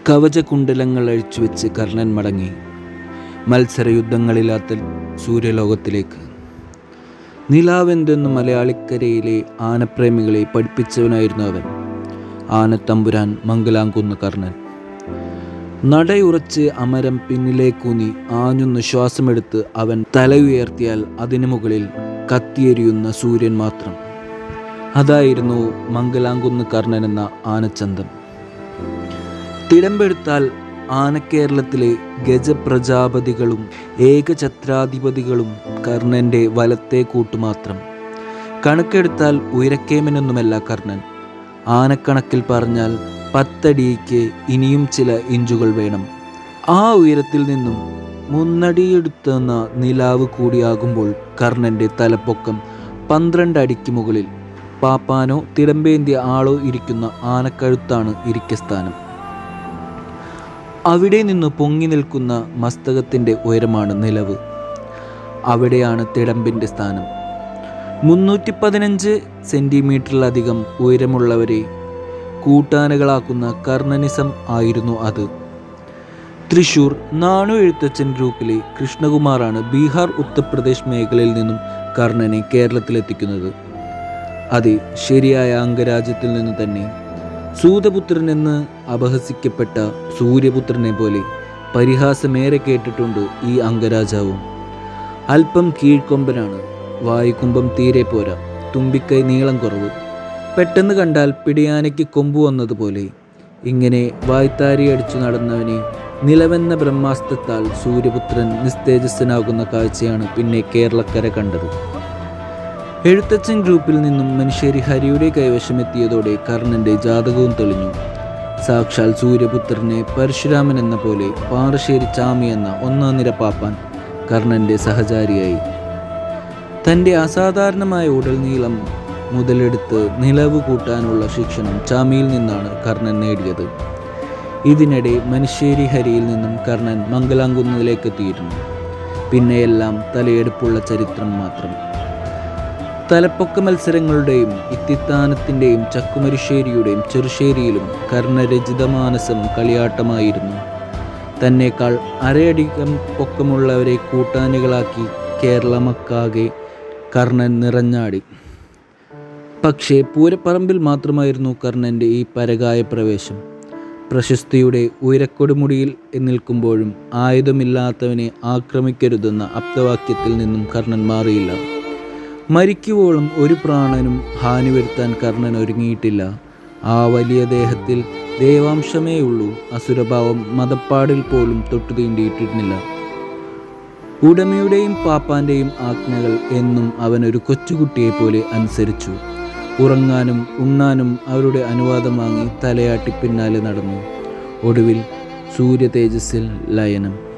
കവചകുണ്ടലങ്ങൾ അഴിച്ചുവെച്ച് കർണൻ മടങ്ങി മത്സരയുദ്ധങ്ങളില്ലാത്ത സൂര്യലോകത്തിലേക്ക് നിലാവെന്തെന്ന് മലയാളിക്കരയിലെ ആനപ്രേമികളെ പഠിപ്പിച്ചവനായിരുന്നു അവൻ ആനത്തമ്പുരാൻ മംഗലാംകുന്ന് കർണൻ നടയുറച്ച് അമരം പിന്നിലേക്കൂന്നി ആഞ്ഞുന്ന് ശ്വാസമെടുത്ത് അവൻ തലയുയർത്തിയാൽ അതിനു മുകളിൽ കത്തിയെരിയുന്ന സൂര്യൻ മാത്രം അതായിരുന്നു മംഗലാംകുന്ന് കർണൻ എന്ന ആനച്ചന്തം തിടമ്പെടുത്താൽ ആനക്കേരളത്തിലെ ഗജപ്രജാപതികളും ഏകഛത്രാധിപതികളും കർണൻ്റെ വലത്തെ കൂട്ടുമാത്രം കണക്കെടുത്താൽ ഉയരക്കേമനൊന്നുമല്ല കർണൻ ആനക്കണക്കിൽ പറഞ്ഞാൽ പത്തടിക്ക് ഇനിയും ചില ഇഞ്ചുകൾ വേണം ആ ഉയരത്തിൽ നിന്നും മുന്നടിയെടുത്തുന്ന നിലാവ് കൂടിയാകുമ്പോൾ കർണൻ്റെ തലപ്പൊക്കം പന്ത്രണ്ട് അടിക്ക് മുകളിൽ പാപ്പാനോ തിടമ്പേന്തിയ ആളോ ഇരിക്കുന്ന ആനക്കഴുത്താണ് ഇരിക്കസ്ഥാനം അവിടെ നിന്ന് പൊങ്ങി നിൽക്കുന്ന മസ്തകത്തിൻ്റെ ഉയരമാണ് നിലവ് അവിടെയാണ് തിടമ്പിൻ്റെ സ്ഥാനം മുന്നൂറ്റി പതിനഞ്ച് സെൻറ്റിമീറ്ററിലധികം ഉയരമുള്ളവരെ കൂട്ടാനകളാക്കുന്ന കർണനിസം ആയിരുന്നു അത് തൃശൂർ നാണു എഴുത്തച്ഛൻ ഗ്രൂപ്പിലെ കൃഷ്ണകുമാറാണ് ബീഹാർ ഉത്തർപ്രദേശ് മേഖലയിൽ നിന്നും കർണനെ കേരളത്തിലെത്തിക്കുന്നത് അതെ ശരിയായ അംഗരാജ്യത്തിൽ നിന്ന് തന്നെ സൂതപുത്രൻ എന്ന് അപഹസിക്കപ്പെട്ട സൂര്യപുത്രനെ പോലെ പരിഹാസമേറെ കേട്ടിട്ടുണ്ട് ഈ അംഗരാജാവും അല്പം കീഴ്ക്കൊമ്പനാണ് വായുകുംഭം തീരെ പോരാ തുമ്പിക്കൈ നീളം കുറവ് പെട്ടെന്ന് കണ്ടാൽ പിടിയാനയ്ക്ക് കൊമ്പ് വന്നതുപോലെ ഇങ്ങനെ വായ്ത്താരി അടിച്ചു നടന്നവനെ നിലവെന്ന ബ്രഹ്മാസ്ത്രത്താൽ സൂര്യപുത്രൻ നിസ്തേജസ്സനാകുന്ന കാഴ്ചയാണ് പിന്നെ കേരളക്കര കണ്ടത് എഴുത്തച്ഛൻ ഗ്രൂപ്പിൽ നിന്നും മനുഷ്യരി ഹരിയുടെ കൈവശമെത്തിയതോടെ കർണന്റെ ജാതകവും തെളിഞ്ഞു സാക്ഷാൽ സൂര്യപുത്രനെ പരശുരാമൻ എന്ന പോലെ പാറശ്ശേരി ചാമി എന്ന ഒന്നാം നിര പാപ്പാൻ കർണന്റെ സഹചാരിയായി തൻ്റെ അസാധാരണമായ ഉടൽ നീളം മുതലെടുത്ത് നിലവ് കൂട്ടാനുള്ള ശിക്ഷണം ചാമിയിൽ നിന്നാണ് കർണൻ നേടിയത് ഇതിനിടെ മനുശ്ശേരി ഹരിയിൽ നിന്നും കർണൻ മംഗലാംകുന്നതിലേക്ക് എത്തിയിരുന്നു പിന്നെയെല്ലാം തലയെടുപ്പുള്ള ചരിത്രം മാത്രം തലപ്പൊക്ക മത്സരങ്ങളുടെയും ഇത്തിത്താനത്തിൻ്റെയും ചക്കുമരിശ്ശേരിയുടെയും ചെറുശ്ശേരിയിലും കർണരചിതമാനസം കളിയാട്ടമായിരുന്നു തന്നേക്കാൾ അരയടികം പൊക്കമുള്ളവരെ കൂട്ടാനികളാക്കി കേരളമക്കാകെ കർണൻ നിറഞ്ഞാടി പക്ഷേ പൂരപ്പറമ്പിൽ മാത്രമായിരുന്നു കർണൻ്റെ ഈ പരകായ പ്രവേശം പ്രശസ്തിയുടെ ഉയരക്കൊടുമുടിയിൽ നിൽക്കുമ്പോഴും ആയുധമില്ലാത്തവനെ ആക്രമിക്കരുതെന്ന അപ്തവാക്യത്തിൽ നിന്നും കർണൻ മാറിയില്ല മരിക്കുവോളം ഒരു പ്രാണനും ഹാനി വരുത്താൻ കർണൻ ഒരുങ്ങിയിട്ടില്ല ആ വലിയ ദേഹത്തിൽ ദേവാംശമേ ഉള്ളൂ അസുരഭാവം മതപ്പാടിൽ പോലും തൊട്ടു തീണ്ടിയിട്ടിരുന്നില്ല ഉടമയുടെയും പാപ്പാൻ്റെയും ആജ്ഞകൾ എന്നും അവനൊരു കൊച്ചുകുട്ടിയെ പോലെ അനുസരിച്ചു ഉറങ്ങാനും ഉണ്ണാനും അവരുടെ അനുവാദം വാങ്ങി തലയാട്ടി പിന്നാലെ നടന്നു ഒടുവിൽ സൂര്യ തേജസ്സിൽ ലയനം